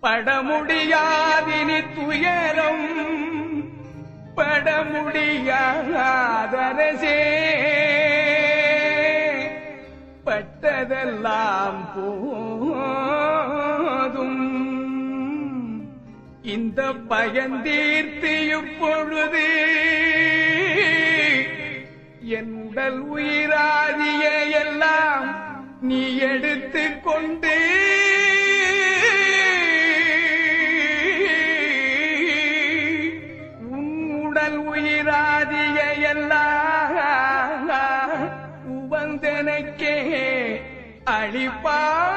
படமுடியாதினி துயரம் படமுடியாதரசே பட்டதெல்லாம் போதும் இந்த பயந்தீர்த்து இப்பொழுது என் உடல் உயிராதிய எல்லாம் நீ எடுத்து கொண்டு உன் உடல் உயிராதிய எல்லாம் உவந்தனக்கே அழிப்பா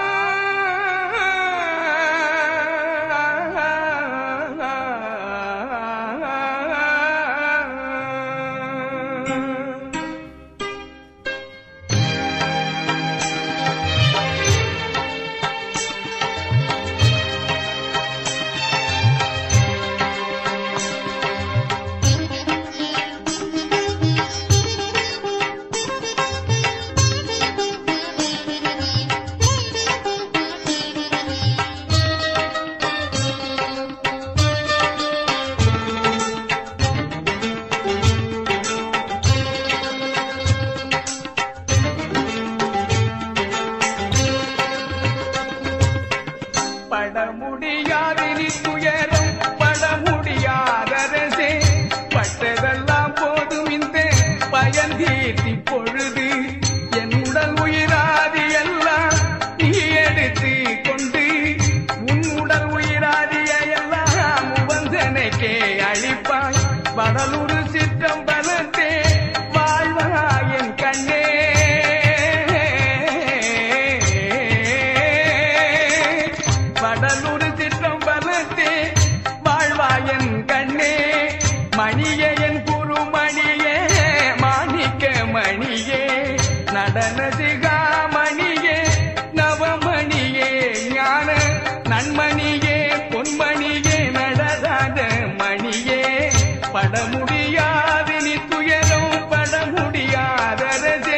பட முடியாது நீ துயரம் பட முடியாதரசே பட்டதெல்லாம் போதும் இந்த பயந்தீர்த்தி பொழுது என் உடல் உயிராதி எல்லாம் நீ எடுத்து கொண்டு உன் உடல் உயிராதிய எல்லாம் உவந்தனைக்கே அழிப்பாய் வடலூர் சிற்றம் பலத்தே வாழ்வாயன் கண்ணே வடலூர் சிற்றம் பலத்தே வாழ்வாயன் கண்ணே மணியே என் குருமணியே மாணிக்க மணியே நடன சிகாமணியே நவமணியே ஞான நன்மணியே பொன்மணியே நடராத மணியே பட முடியாது நீ துயரம் பட முடியாதரசே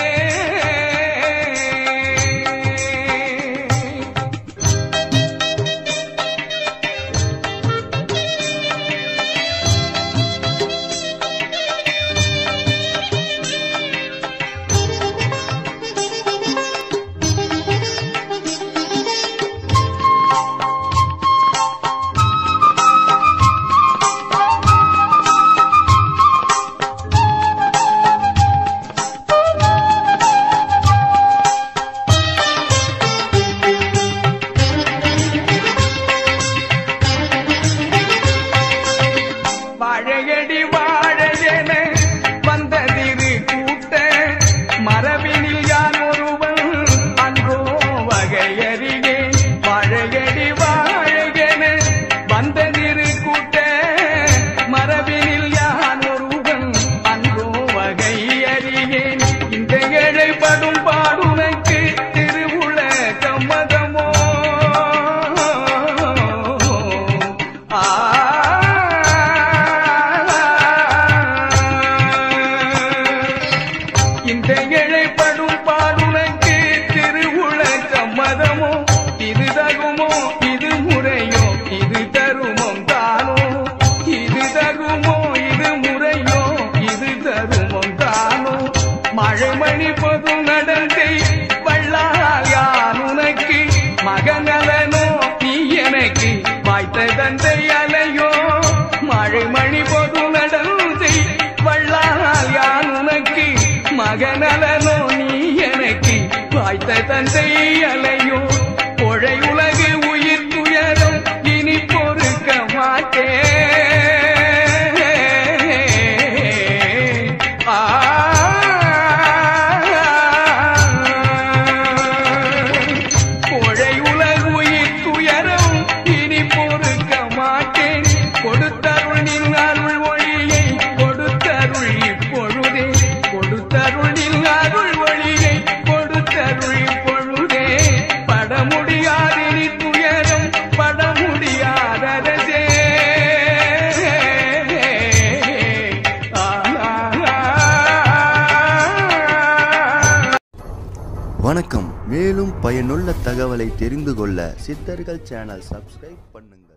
வாழையடி வாழையென வந்ததிரு கூட்ட மரபினில் யான் ஒருவன் அன்றோ வகையறியேன் வாழையடி வாழையென வந்ததிரு கூட்ட மரபினில் யான் ஒருவன் அன்றோ வகை அறியேன் இந்த ஏழைப்படும் பாடுனக்கு திருவுள சம்மதமோ ஆ இந்த இழைப்படும் பாடுனக்கு திருவுள சம்மதமோ இது தகுமோ இது முறையோ இது தருமம் தானோ இது தகுமோ இது முறையோ இது தருமம் தானோ மழைமணி பொது நடந்தை வள்ளால் யான் உனக்கு மகநலனோ நீ எனக்கு வாய்த்த தந்தை அலையோ மழைமணி பொது நடந்தை வள்ளால் யான் உனக்கு மகநலனோ நீ எனக்கு வாய்த்த தந்தை அலையோ கொழை உலகு உயிர் துயரம் இனி பொறுக்க மாட்டேன் ஆ கொழை உலகு உயிர் துயரம் இனி பொறுக்க மாட்டேன் கொடுத்தருள் நின் அருள் ஒளியை கொடுத்தருள் இப்பொழுதே கொடுத்தருள் நின் அருள் ஒளியை கொடுத்தருள் இப்பொழுதே பட முடியாது நீ துயரம் பட முடியாதரசே வணக்கம் மேலும் பயனுள்ள தகவலை தெரிந்து கொள்ள சித்தர்கள் சேனல் சப்ஸ்கிரைப் பண்ணுங்க